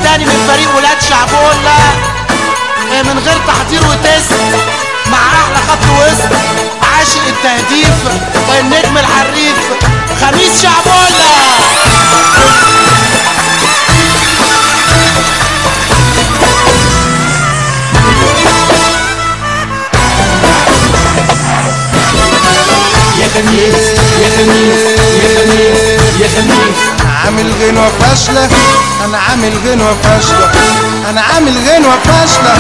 التاني من فريق ولاد شعبولة آه، من غير تحضير وتست مع احلى خط وسط عاشق التهديف النجم الحريف خميس شعبولة يا خميس يا خميس يا خميس يا خميس عامل غنوة فاشلة أنا عامل غنوة فاشلة أنا عامل غنوة فاشلة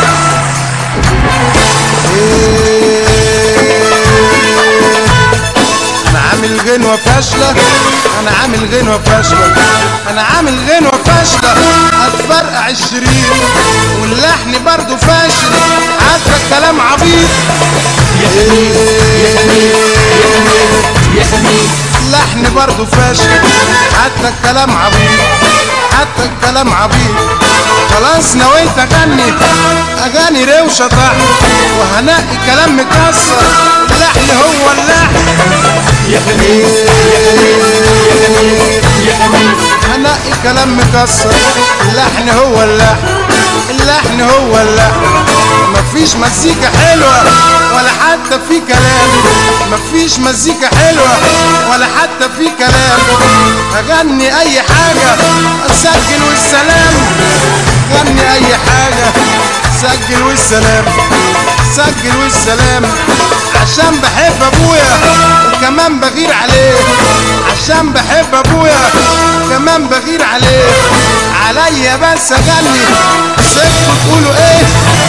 أنا عامل غنوة فاشلة أنا عامل غنوة فاشلة أنا عامل غنوة فاشلة هتفرقع الشريط واللحن برضه فاشل عارفة الكلام عبيط يا خميس يا خميس يا خميس يا خميس اللحن برضه فاشل حتى الكلام عبيط حتى الكلام عبيط خلاص نويت اغني اغاني روشه طح وهنقي كلام مكسر اللحن هو اللحن يا خميس يا خميس يا خميس يا خميس هنقي كلام مكسر اللحن هو اللحن اللحن هو اللحن مفيش مزيكا حلوة ولا حتى في كلام مفيش مزيكا حلوة ولا حتى في كلام اغني اي حاجة اسجل والسلام غني اي حاجة سجل والسلام سجل والسلام عشان بحب ابويا وكمان بغير عليه عشان بحب ابويا كمان بغير عليه عليا بس اغني سيبكوا تقولوا ايه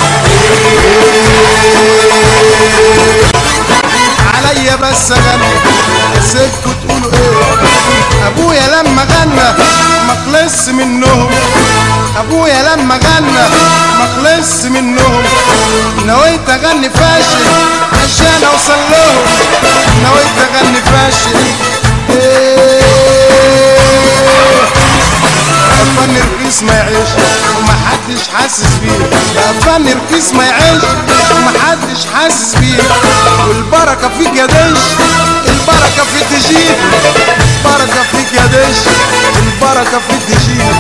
عليا بس اغني سيبكوا تقولوا ايه ابويا لما غنى ما خلص منهم ابويا لما غنى ما خلص منهم نويت اغني فاشل عشان اوصل لهم نويت اغني فاشل إيه فن رخيص ما يعيش ومحدش حاسس بيه ده فن رخيص ما يعيش ومحدش حاسس بيه والبركة فيك يا دش البركة في التجيب البركة فيك يا دش البركة في التجيب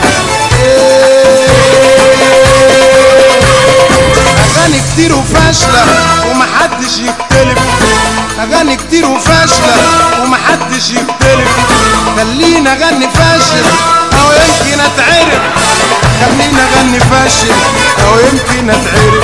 أغاني كتير وفاشلة ومحدش يختلف أغاني كتير وفاشلة ومحدش يختلف خلينا أغني فاشل أو يمكن أتعرف خلينا أغني فاشل أو يمكن أتعرف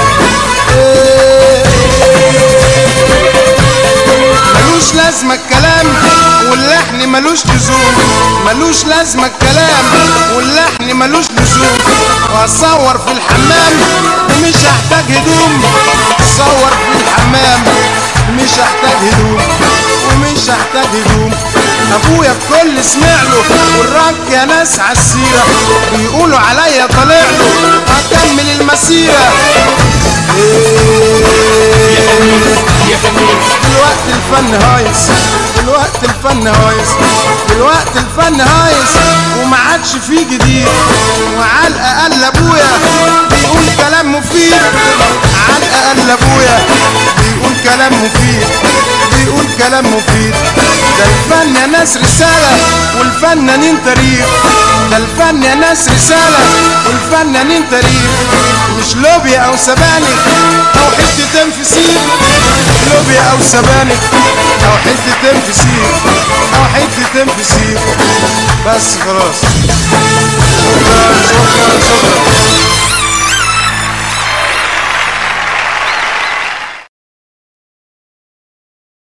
ملوش لازمة الكلام واللحن ملوش لزوم ملوش لازمة الكلام واللحن ملوش لزوم وأصور في الحمام ومش هحتاج هدوم أصور في الحمام مش هحتاج هدوم ومش هحتاج هدوم ابويا الكل سمع له والرك يا ناس عالسيرة بيقولوا عليا طالع له هكمل المسيرة يا خميس يا خميس دلوقتي الفن هايص دلوقتي الفن هايص دلوقتي الفن هايص وما عادش فيه جديد وعلى الاقل ابويا بيقول كلام مفيد على الاقل ابويا بيقول كلام مفيد بيقول كلام مفيد ده الفن يا ناس رسالة والفنانين تاريخ ده الفن يا ناس رسالة والفنانين تاريخ مش لوبيا او سبانخ او حتة فسيخ لوبيا او سبانخ او حتة فسيخ او حتة فسيخ بس خلاص